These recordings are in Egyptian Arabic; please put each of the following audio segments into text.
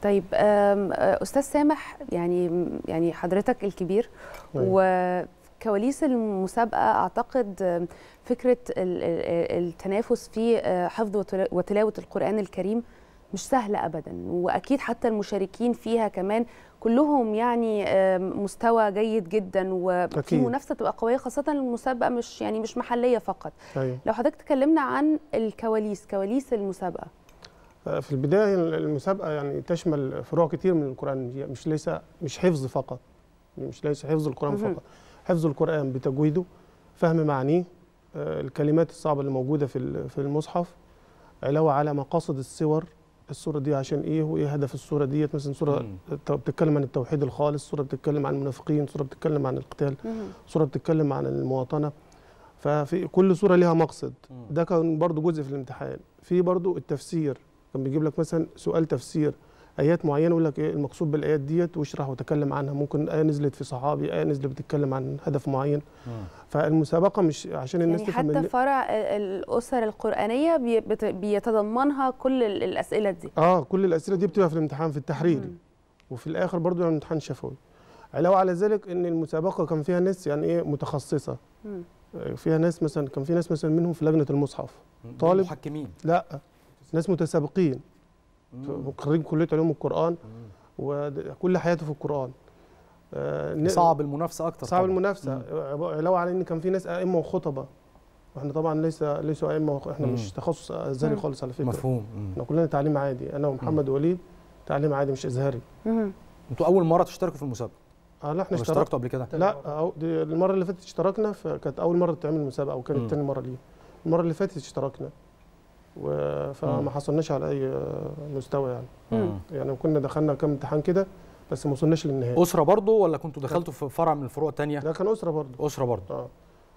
طيب آم، آه، استاذ سامح يعني يعني حضرتك الكبير وكواليس المسابقه اعتقد آم، فكره ال- ال- التنافس في آه، حفظ وتلا- وتلاوه القران الكريم مش سهله ابدا واكيد حتى المشاركين فيها كمان كلهم يعني آم، مستوى جيد جدا وفي أكيد. منافسه تبقى قويه خاصه المسابقه مش يعني مش محليه فقط ايوه لو حضرتك تكلمنا عن الكواليس كواليس المسابقه في البدايه المسابقه يعني تشمل فروع كتير من القران هي مش ليس مش حفظ فقط مش ليس حفظ القران مهم. فقط حفظ القران بتجويده فهم معانيه آه، الكلمات الصعبه اللي موجوده في ال- في المصحف علاوه على مقاصد السور السوره دي عشان ايه وايه هدف السوره ديت مثلا سوره مم. الت- بتتكلم عن التوحيد الخالص سوره بتتكلم عن المنافقين سوره بتتكلم عن القتال سوره بتتكلم عن المواطنه ففي كل سوره ليها مقصد مم. ده كان برضو جزء في الامتحان في برضو التفسير كان بيجيب لك مثلا سؤال تفسير ايات معينه يقول لك ايه المقصود بالايات ديت واشرح وتكلم عنها ممكن ايه نزلت في صحابي ايه نزلت بتتكلم عن هدف معين مم. فالمسابقه مش عشان الناس يعني تفهم حتى إن- فرع ال- الاسر القرانيه بي- بت- بيتضمنها كل ال- الاسئله دي اه كل الاسئله دي بتبقى في الامتحان في التحريري مم. وفي الاخر برضو يعني امتحان شفوي علاوه على ذلك ان المسابقه كان فيها ناس يعني ايه متخصصه مم. آه، فيها ناس مثلا كان في ناس مثلا منهم في لجنه المصحف دول طالب. محكمين لا ناس متسابقين مم. خريج كليه علوم القران مم. وكل حياته في القران آه، ن- صعب المنافسه اكتر صعب طبعاً. المنافسه مم. علاوه على ان كان في ناس ائمه وخطبه واحنا طبعا ليس ليسوا ائمه وخ- احنا مم. مش تخصص ازهري مم. خالص على فكره مفهوم مم. احنا كلنا تعليم عادي انا ومحمد وليد تعليم عادي مش ازهري مم. انتوا اول مره تشتركوا في المسابقه اه لا احنا ولا اشتركنا اشتركتوا قبل كده لا أو دي المره اللي فاتت اشتركنا فكانت اول مره تعمل مسابقه وكانت مم. تاني مره ليه المره اللي فاتت اشتركنا و... مم. فما حصلناش على اي آه، مستوى يعني مم. يعني كنا دخلنا كام امتحان كده بس ما وصلناش للنهائي اسره برضو ولا كنتوا دخلتوا في فرع من الفروع الثانيه ده كان اسره برضه اسره برضو اه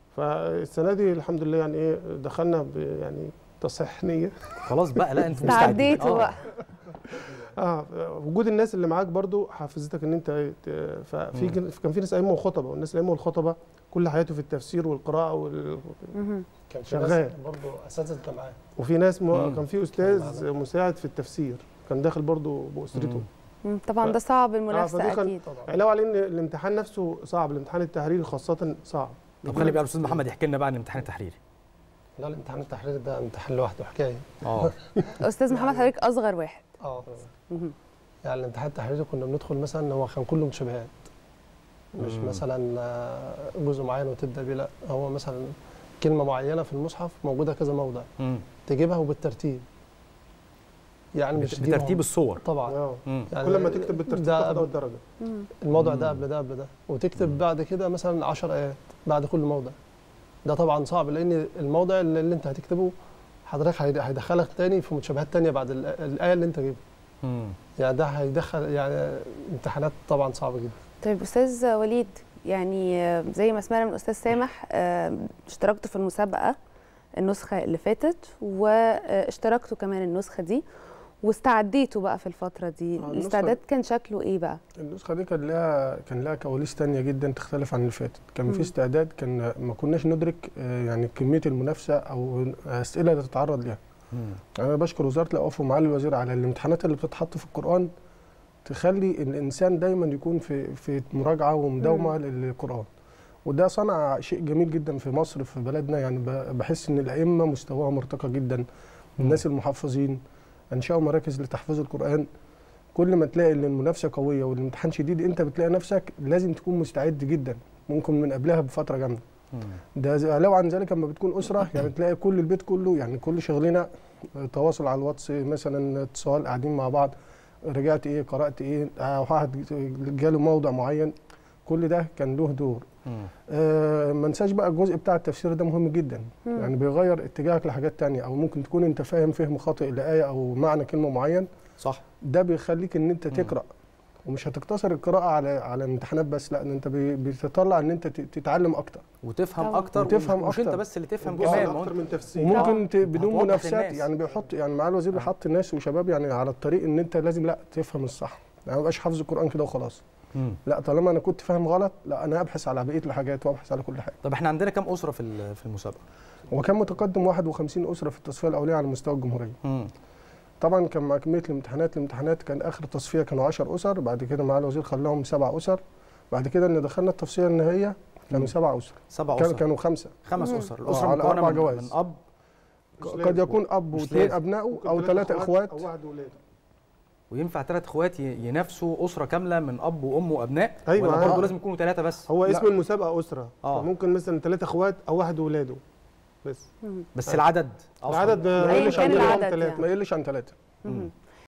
فالسنه دي الحمد لله يعني ايه دخلنا ب يعني تصحيح نيه خلاص بقى لا انتوا مستعدين استعديتوا بقى اه وجود الناس اللي معاك برضو حفزتك ان انت إيه ت- ففي مم. كان كان في ناس ائمه وخطبه والناس الائمه والخطبه كل حياته في التفسير والقراءه وال... مم. كان في شغال. ناس برضه اساتذه جامعات وفي ناس م... مم. كان في استاذ مساعد في التفسير كان داخل برضو باسرته مم. مم. طبعا ده صعب المنافسه فدي كان- اكيد طبعا علاوه على ان الامتحان نفسه صعب الامتحان التحريري خاصه صعب طب خلي بقى الاستاذ محمد يحكي لنا بقى عن الامتحان التحريري لا الامتحان التحريري ده امتحان لوحده حكايه اه استاذ محمد حضرتك اصغر واحد اه مم. يعني الامتحان التحريري كنا بندخل مثلا هو كان كله مشابهات مش مم. مثلا آه، جزء معين وتبدا بيه لا هو مثلا كلمه معينه في المصحف موجوده كذا موضع مم. تجيبها وبالترتيب يعني مش بت- تجيبهم- بترتيب الصور طبعا اه مم. يعني كل ما تكتب بالترتيب ده تاخد أول درجه مم. الموضوع ده مم. قبل ده قبل ده وتكتب مم. بعد كده مثلا 10 ايات بعد كل موضع ده طبعا صعب لان الموضع اللي, اللي انت هتكتبه حضرتك هيد- هيدخلك تاني في متشابهات تانية بعد ال- الايه اللي انت جايبها مم. يعني ده هيدخل يعني امتحانات طبعا صعبه جدا طيب استاذ وليد يعني آه، زي ما سمعنا من الاستاذ سامح آه، اشتركتوا في المسابقه النسخه اللي فاتت واشتركتوا كمان النسخه دي واستعديتوا بقى في الفتره دي آه، النسخة- الاستعداد كان شكله ايه بقى النسخه دي كان لها كان لها كواليس تانية جدا تختلف عن اللي فاتت كان مم. في استعداد كان ما كناش ندرك آه، يعني كميه المنافسه او الاسئله اللي تتعرض لها مم. انا بشكر وزاره الاوقاف ومعالي الوزير على الامتحانات اللي بتتحط في القران تخلي الانسان دايما يكون في في مراجعه ومداومه للقران وده صنع شيء جميل جدا في مصر في بلدنا يعني ب- بحس ان الائمه مستواها مرتقى جدا الناس المحفظين انشأوا مراكز لتحفيظ القران كل ما تلاقي ان المنافسه قويه والامتحان شديد انت بتلاقي نفسك لازم تكون مستعد جدا ممكن من قبلها بفتره جامده مم. ده ز- لو عن ذلك لما بتكون اسره يعني تلاقي كل البيت كله يعني كل شغلنا تواصل على الواتس مثلا اتصال قاعدين مع بعض رجعت ايه قرات ايه آه، واحد جاله موضع معين كل ده كان له دور مم. آه ما ننساش بقى الجزء بتاع التفسير ده مهم جدا مم. يعني بيغير اتجاهك لحاجات تانية او ممكن تكون انت فاهم فهم خاطئ لايه او معنى كلمه معين صح ده بيخليك ان انت مم. تقرا ومش هتقتصر القراءه على على الامتحانات بس لا ده انت بي- بتطلع ان انت ت- تتعلم اكتر وتفهم طبعاً. اكتر وتفهم مش انت أكتر. بس اللي تفهم وتبص كمان على ما هو أكتر انت- من تفسير طبعاً. وممكن ت- بدون هتوضح منافسات للناس. يعني بيحط يعني معالي الوزير آه. بيحط ناس وشباب يعني على الطريق ان انت لازم لا تفهم الصح يعني ما يبقاش حافظ القران كده وخلاص مم. لا طالما انا كنت فاهم غلط لا انا ابحث على بقيه الحاجات وابحث على كل حاجه طب احنا عندنا كام اسره في ال- في المسابقه هو كان متقدم 51 اسره في التصفيه الاوليه على مستوى الجمهوريه مم. طبعا كان مع كميه الامتحانات الامتحانات كان اخر تصفيه كانوا 10 اسر بعد كده معالي الوزير خلاهم سبع اسر بعد كده ان دخلنا التصفيه النهائيه كانوا سبع اسر سبع كان اسر كانوا خمسه خمس مم. اسر آه، الاسره على مكونه أربع من, جوائز. من اب ك- قد يكون اب مش واثنين لازم. ابنائه او ثلاثه اخوات او واحد ولاده وينفع ثلاث اخوات ي- ينافسوا اسره كامله من اب وام وابناء أيوة، ولا آه. برضه لازم يكونوا ثلاثه بس هو لا. اسم المسابقه اسره آه. فممكن مثلا ثلاثه اخوات او واحد ولاده بس بس العدد أصلاً. العدد ما أيا يقلش كان عن العدد ثلاثه يعني. ما يقلش عن ثلاثه مم.